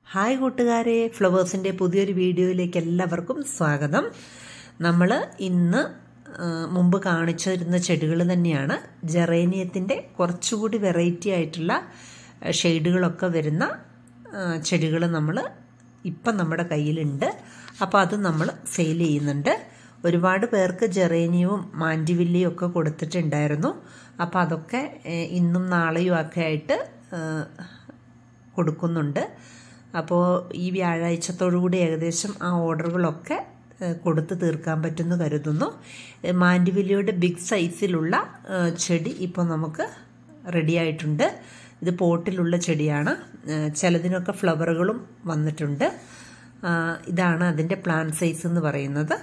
hi കൂട്ടുകാരെ ഫ്ലവേഴ്സിൻ്റെ പുതിയൊരു വീഡിയോയിലേക്ക് എല്ലാവർക്കും സ്വാഗതം നമ്മൾ ഇന്ന് ആ, മുമ്പ് കാണിച്ചിരുന്ന ചെടികൾ തന്നെയാണ് ജെറേനിയത്തിൻ്റെ കുറച്ചുകൂടി വെറൈറ്റി ആയിട്ടുള്ള ഷെയ്ഡുകളൊക്കെ വരുന്ന ചെടികൾ നമ്മൾ ഇപ്പം നമ്മുടെ കയ്യിലുണ്ട് അപ്പോൾ അത് നമ്മൾ സെയിൽ ചെയ്യുന്നുണ്ട് ഒരുപാട് പേർക്ക് ജെറേനിയവും മാൻഡിവില്ലിയും ഒക്കെ കൊടുത്തിട്ടുണ്ടായിരുന്നു അപ്പോൾ അതൊക്കെ ഏഹ്, ഇന്നും നാളെയും ഒക്കെ ആയിട്ട് ഏഹ്, കൊടുക്കുന്നുണ്ട് അപ്പോൾ ഈ വ്യാഴാഴ്ചത്തോടു കൂടി ഏകദേശം ആ ഓർഡറുകളൊക്കെ ഏഹ്, കൊടുത്ത് തീർക്കാൻ പറ്റുമെന്ന് കരുതുന്നു ഏഹ്, മാൻഡിവില്ലിയുടെ ബിഗ് സൈസിലുള്ള ഏഹ്, ചെടി ഇപ്പോൾ നമുക്ക് റെഡി ആയിട്ടുണ്ട് ഇത് പോട്ടിലുള്ള ചെടിയാണ് ഏഹ്, ചിലതിനൊക്കെ ഫ്ലവറുകളും വന്നിട്ടുണ്ട് ആ, ഇതാണ് അതിൻ്റെ പ്ലാൻ സൈസ് എന്ന് പറയുന്നത്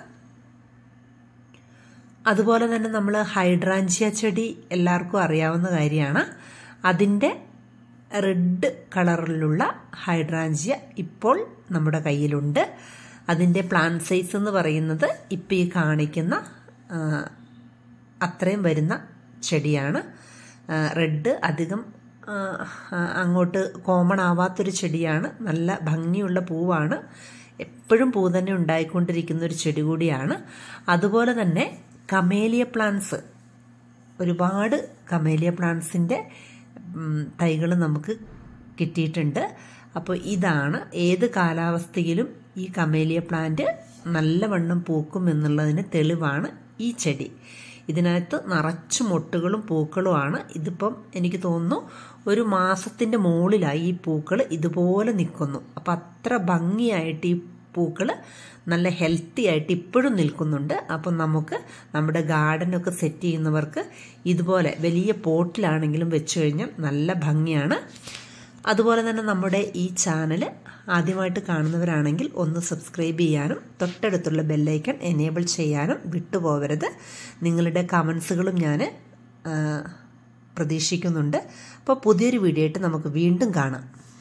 അതുപോലെ തന്നെ നമ്മൾ ഹൈഡ്രാഞ്ചിയ ചെടി എല്ലാവർക്കും അറിയാവുന്ന കാര്യമാണ് അതിൻ്റെ റെഡ് കളറിലുള്ള ഹൈഡ്രാഞ്ചിയ ഇപ്പോൾ നമ്മുടെ കയ്യിലുണ്ട് അതിൻ്റെ പ്ലാൻ സൈസ് എന്ന് പറയുന്നത് ഇപ്പോൾ ഈ കാണിക്കുന്ന ആ, അത്രയും വരുന്ന ചെടിയാണ് റെഡ് അധികം ആ, ആ, അങ്ങോട്ട് കോമൺ ആവാത്തൊരു ചെടിയാണ് നല്ല ഭംഗിയുള്ള പൂവാണ് എപ്പോഴും പൂ തന്നെ ഉണ്ടായിക്കൊണ്ടിരിക്കുന്ന ഒരു ചെടി കൂടിയാണ് അതുപോലെ തന്നെ കമേലിയ പ്ലാന്റ്സ് ഒരുപാട് കമേലിയ പ്ലാന്റ്സിൻ്റെ തൈകൾ നമുക്ക് കിട്ടിയിട്ടുണ്ട് അപ്പോൾ ഇതാണ് ഏത് കാലാവസ്ഥയിലും ഈ കമേലിയ പ്ലാന്റ് നല്ലവണ്ണം പൂക്കും എന്നുള്ളതിന് തെളിവാണ് ഈ ചെടി ഇതിനകത്ത് നിറച്ച് മൊട്ടുകളും പൂക്കളുമാണ് ഇതിപ്പം എനിക്ക് തോന്നുന്നു ഒരു മാസത്തിൻ്റെ മുകളിലായി ഈ പൂക്കൾ ഇതുപോലെ നിൽക്കുന്നു അപ്പം അത്ര ഭംഗിയായിട്ട് ഈ പൂക്കൾ നല്ല ഹെൽത്തി ആയിട്ട് ഇപ്പോഴും നിൽക്കുന്നുണ്ട് അപ്പം നമുക്ക് നമ്മുടെ ഗാർഡനൊക്കെ സെറ്റ് ചെയ്യുന്നവർക്ക് ഇതുപോലെ വലിയ പോട്ടിലാണെങ്കിലും വെച്ച് കഴിഞ്ഞാൽ നല്ല ഭംഗിയാണ് അതുപോലെ തന്നെ നമ്മുടെ ഈ ചാനൽ ആദ്യമായിട്ട് കാണുന്നവരാണെങ്കിൽ ഒന്ന് സബ്സ്ക്രൈബ് ചെയ്യാനും തൊട്ടടുത്തുള്ള ബെല്ലൈക്കൺ എനേബിൾ ചെയ്യാനും വിട്ടുപോകരുത് നിങ്ങളുടെ കമൻസുകളും ഞാൻ പ്രതീക്ഷിക്കുന്നുണ്ട് അപ്പോൾ പുതിയൊരു വീഡിയോ ആയിട്ട് നമുക്ക് വീണ്ടും കാണാം